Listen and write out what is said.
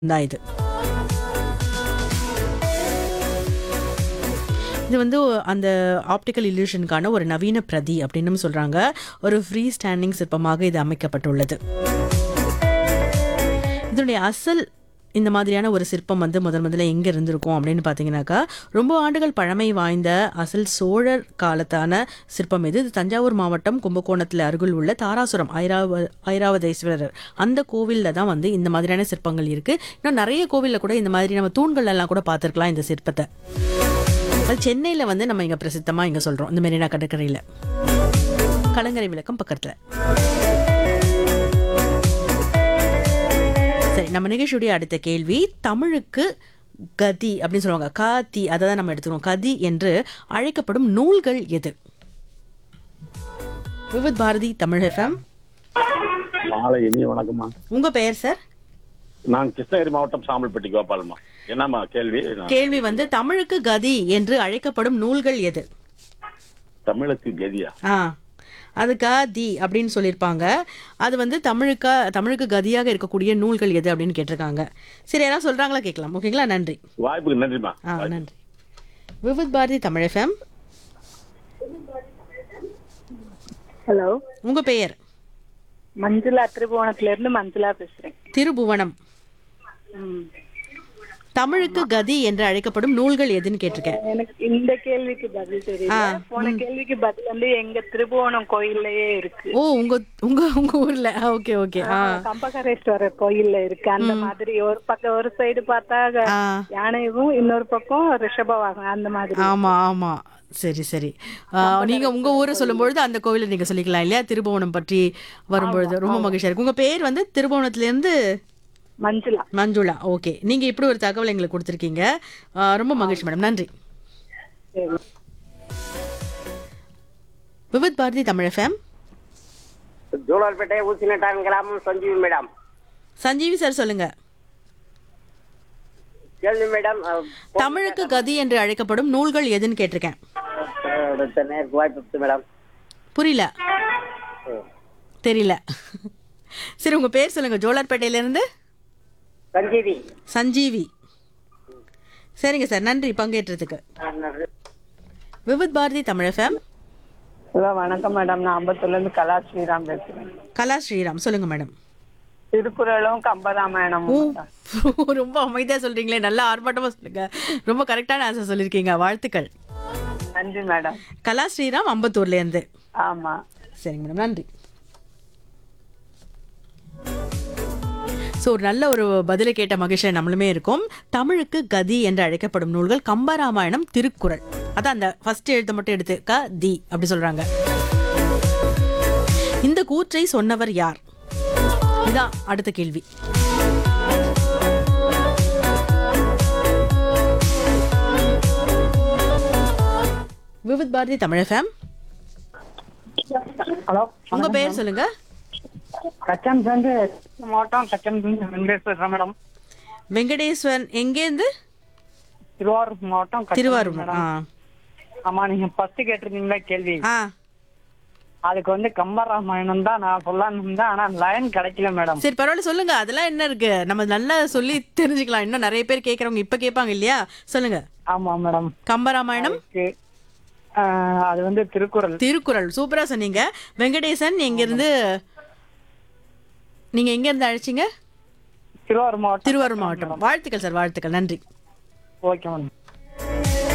தான் இது இது வந்து அந்த ஆப்டிக்கல் இல்யூஷனுக்கான ஒரு நவீன பிரதி அப்படின்னு சொல்றாங்க ஒரு ஃப்ரீ ஸ்டாண்டிங் சிற்பமாக இது அமைக்கப்பட்டுள்ளது இதனுடைய அசல் இந்த மாதிரியான ஒரு சிற்பம் வந்து முதல் முதல்ல எங்கே இருந்திருக்கும் அப்படின்னு பார்த்தீங்கன்னாக்கா ரொம்ப ஆண்டுகள் பழமை வாய்ந்த அசல் சோழர் காலத்தான சிற்பம் இது இது தஞ்சாவூர் மாவட்டம் கும்பகோணத்தில் அருகில் உள்ள தாராசுரம் ஐராவ ஐராவதேஸ்வரர் அந்த கோவிலில் தான் வந்து இந்த மாதிரியான சிற்பங்கள் இருக்குது இன்னும் நிறைய கோவிலில் கூட இந்த மாதிரி நம்ம தூண்கள் எல்லாம் கூட பார்த்துருக்கலாம் இந்த சிற்பத்தை அது சென்னையில் வந்து நம்ம இங்கே பிரசித்தமாக இங்கே சொல்கிறோம் இந்த மெரினா கடற்கரையில் கலங்கரை விளக்கம் பக்கத்தில் சரி நம்ம நிகழ்ச்சியுடைய அடுத்த கேள்வி தமிழுக்கு கதி அப்படின்னு சொல்லுவாங்க காதி அதை தான் நம்ம எடுத்துக்கிறோம் கதி என்று அழைக்கப்படும் நூல்கள் எது விவித் பாரதி தமிழ் எஃப்எம் மாலை இனிய வணக்கம்மா உங்க பெயர் சார் நான் கிருஷ்ணகிரி மாவட்டம் சாம்பல்பட்டி கோபால்மா என்னம்மா கேள்வி நான் கேள்வி வந்து தமிழுக்கு கதி என்று அழைக்கப்படும் நூல்கள் எது தமிழுக்கு கதியா ஆ அது கதி அப்படின்னு சொல்லியிருப்பாங்க அது வந்து தமிழுக்கா தமிழுக்கு கதியாக இருக்கக்கூடிய நூல்கள் எது அப்படின்னு கேட்டிருக்காங்க சரி யாராவது சொல்றாங்களா கேட்கலாம் ஓகேங்களா நன்றி வாய்ப்புக்கு நன்றிம்மா ஆ நன்றி விவித் பாரதி தமிழ் எஃப்எம் ஹலோ உங்க பெயர் மஞ்சுளா திருபுவனத்துல இருந்து மஞ்சுளா பேசுறேன் திருபுவனம் ம். தமிழுக்கு கதி என்று அழைக்கப்படும் நூல்கள் எதுன்னு கேட்டிருக்கேன் எனக்கு இந்த கேள்விக்கு பதில் தெரியல போன கேள்விக்கு பதில் வந்து எங்க திருபுவனம் கோயில்லயே இருக்கு ஓ உங்க உங்க உங்க ஊர்ல ஓகே ஓகே ஆ கம்பகரேஸ்வரர் கோயில்ல இருக்கு அந்த மாதிரி ஒரு பக்கம் ஒரு சைடு பார்த்தா க- ஆ யானையும் இன்னொரு பக்கம் ரிஷபவாகம் அந்த மாதிரி ஆமா ஆமா சரி சரி ஆ, நீங்க உங்க ஊரை சொல்லும்பொழுது அந்த கோவிலை நீங்க சொல்லிக்கலாம் இல்லையா திருபுவனம் பற்றி வரும்பொழுது ரொம்ப மகிழ்ச்சியா இருக்கு உங்க பேர் வந்து திருபுவனத்துல இருந்து மஞ்சுளா மஞ்சுளா ஓகே நீங்க இப்படி ஒரு தகவல் எங்களுக்கு கொடுத்துருக்கீங்க ஆ, ரொம்ப மகிழ்ச்சி மேடம் நன்றி சரி விவித் பாரதி தமிழ் எஃப்எம் ஜோலார்பேட்டை ஊசினட்டான் கிராமம் சஞ்சீவி மேடம் சஞ்சீவி சார் சொல்லுங்க கேள்வி மேடம் அஹ், தமிழுக்கு கதி என்று அழைக்கப்படும் நூல்கள் எதுன்னு கேட்டிருக்கேன் அடுத்த நேருக்கு வாய்ப்பு இருக்கு மேடம் புரியல தெரியல சரி உங்க பேர் சொல்லுங்க ஜோலார்பேட்டையில இருந்து சஞ்சீவி சஞ்சீவி சரிங்க சார் நன்றி பங்கேற்றதுக்கு அஹ், விவித் பாரதி தமிழ் எஃப்எம் ஹலோ வணக்கம் மேடம் நான் அம்பத்தூர்ல இருந்து கலா ஸ்ரீராம் பேசுறேன் கலா ஸ்ரீராம் சொல்லுங்க மேடம் திருக்குறளும் கம்பராமாயணமும் ஓ ரொம்ப அமைதியா சொல்றீங்களே நல்லா ஆர்ப்பாட்டமா சொல்லுங்க ரொம்ப கரெக்டான ஆன்சர் சொல்லியிருக்கீங்க வாழ்த்துக்கள் நன்றி மேடம் கலா ஸ்ரீராம் அம்பத்தூர்ல இருந்து ஆமா சரிங்க மேடம் நன்றி ஸோ ஒரு நல்ல ஒரு பதிலை கேட்ட மகிழ்ச்சியை நம்மளுமே இருக்கும் தமிழுக்கு கதி என்று அழைக்கப்படும் நூல்கள் கம்பராமாயணம் திருக்குறள் அதான் அந்த ஃபர்ஸ்ட் எழுத்தை மட்டும் எடுத்து க தி அப்படி சொல்றாங்க இந்த கூற்றை சொன்னவர் யார் இதான் அடுத்த கேள்வி விவித் பாரதி தமிழ் ஃபேம் ஹலோ உங்க பெயர் சொல்லுங்க கச்சன் வந்து மாவட்டம் கச்சன் வெங்கடேஷ் பேசுறேன் மேடம் வெங்கடேஸ்வரன் எங்கேருந்து திருவாரூர் மாவட்டம் கச்சன் திருவாரூர் மேடம். ஆ ஆமா நீங்க ஃபர்ஸ்ட் கேட்டிருந்தீங்களா கேள்வி ஆ அதுக்கு வந்து கம்பராமாயணம் தான் நான் சொல்லலாம்னு இருந்தேன் ஆனா லைன் கிடைக்கல மேடம் சரி பரவாயில்ல சொல்லுங்க அதெல்லாம் என்ன இருக்கு நம்ம நல்லா சொல்லி தெரிஞ்சுக்கலாம் இன்னும் நிறைய பேர் கேட்கறவங்க இப்ப கேட்பாங்க இல்லையா சொல்லுங்க ஆமா மேடம் கம்பராமாயணம் ஓகே அது வந்து திருக்குறள் திருக்குறள் சூப்பரா சொன்னீங்க வெங்கடேசன் எங்க இருந்து நீங்க எங்க இருந்து அழைச்சீங்க திருவாரூர் மாவட்டம் திருவாரூர் மாவட்டம் வாழ்த்துக்கள் சார் வாழ்த்துக்கள் நன்றி ஓகே மேடம்